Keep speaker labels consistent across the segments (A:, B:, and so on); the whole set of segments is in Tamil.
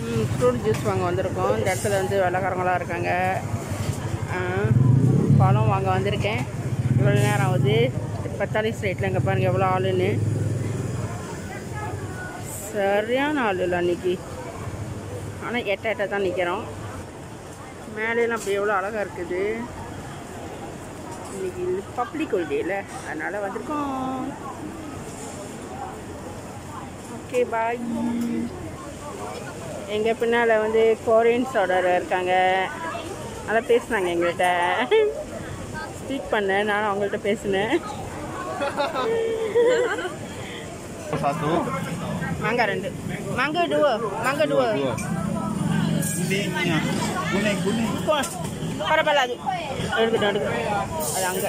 A: ஃப்ரூட் ஜூஸ் வாங்க வந்திருக்கோம் இந்த இடத்துல வந்து வெள்ளைக்காரங்களாம் இருக்காங்க ஆ, பழம் வாங்க வந்திருக்கேன் இவ்வளோ நேரம் ஆகுது பத்தாளி ஸ்ட்ரீட்டில் இங்கே பாருங்கள் எவ்வளோ ஆளுன்னு சரியான ஆள் இல்லை அன்றைக்கி ஆனால் எட்ட எட்ட தான் நிற்கிறோம் மேலேலாம் அப்படி எவ்வளோ அழகாக இருக்குது இன்னைக்கு பப்ளிக் ஹாலிடேல அதனால் வந்திருக்கோம் ஓகே பாய் எங்கள் பின்னால் வந்து கொரியன்ஸோட இருக்காங்க அதான் பேசுனாங்க எங்கள்கிட்ட ஸ்பீக் பண்ணேன் நானும் அவங்கள்ட்ட பேசினேன்
B: Satu.
A: மாங்காய் ரெண்டு மாங்காய் டுவோ மாங்காய் டுவோ
B: Dua. Kuningnya. Kuning, kuning.
A: பரவாயில்ல அது எடுக்கட்டும் எடுக்கட்டும் அது அங்கே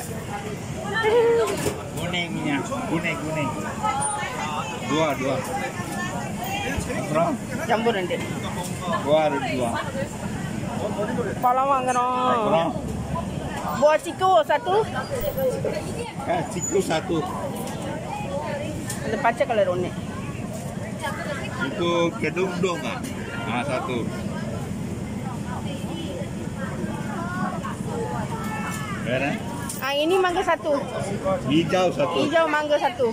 B: Kuningnya. Kuning, kuning. Dua, dua. Berapa?
A: Jambu ரெண்டு
B: Dua, ada dua.
A: பழம் வாங்குறோம்
B: Berapa?
A: buah ciku satu
B: Eh, ciku satu.
A: அந்த பச்சை கலர் ஒன்று
B: Itu kedung dong kan? Ah, satu. Mana?
A: ah ini mangga satu
B: Hijau satu.
A: hijau mangga satu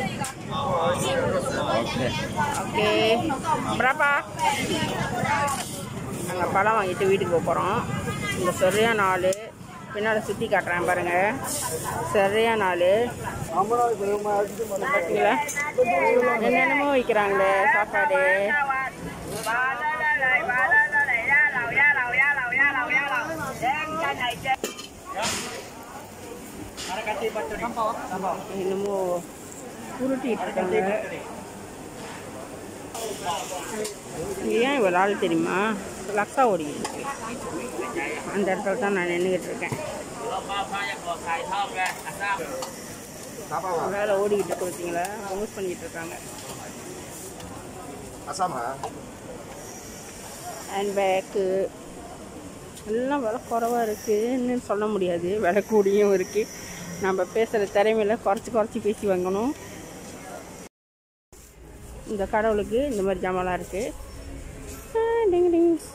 B: Oke.
A: Okay berapa நாங்கள் பழம் வாங்கிட்டு வீட்டுக்கு போக போகிறோம் இந்த சரியான ஆள் பின்னால் சுற்றி காட்டுறேன் பாருங்கள் சரியான ஆள் பார்த்தீங்களா என்னென்னமோ வைக்கிறாங்களே சாப்பாடு என்னமோ உருட்டிட்டு இருக்காங்க இங்க ஏன் இவ்வளோ ஆள் தெரியுமா லக்ஸா ஓடிக்கிட்டு இருக்கு அந்த இடத்துல தான் நான் நின்றுக்கிட்டு இருக்கேன் வேலை ஓடிக்கிட்டு இருக்கு பார்த்தீங்களா ப்ரொமோட் பண்ணிக்கிட்டு இருக்காங்க
B: Asam ha?
A: ஹேண்ட் பேக்கு எல்லாம் விலை குறவாக இருக்குன்னு சொல்ல முடியாது விலை கூடியும் இருக்குது நம்ம பேசுகிற திறமையில குறைச்சி குறைச்சி பேசி வாங்கணும் இந்த கடவுளுக்கு இந்த மாதிரி ஜாமான்லாம் இருக்குது டிங் டிங்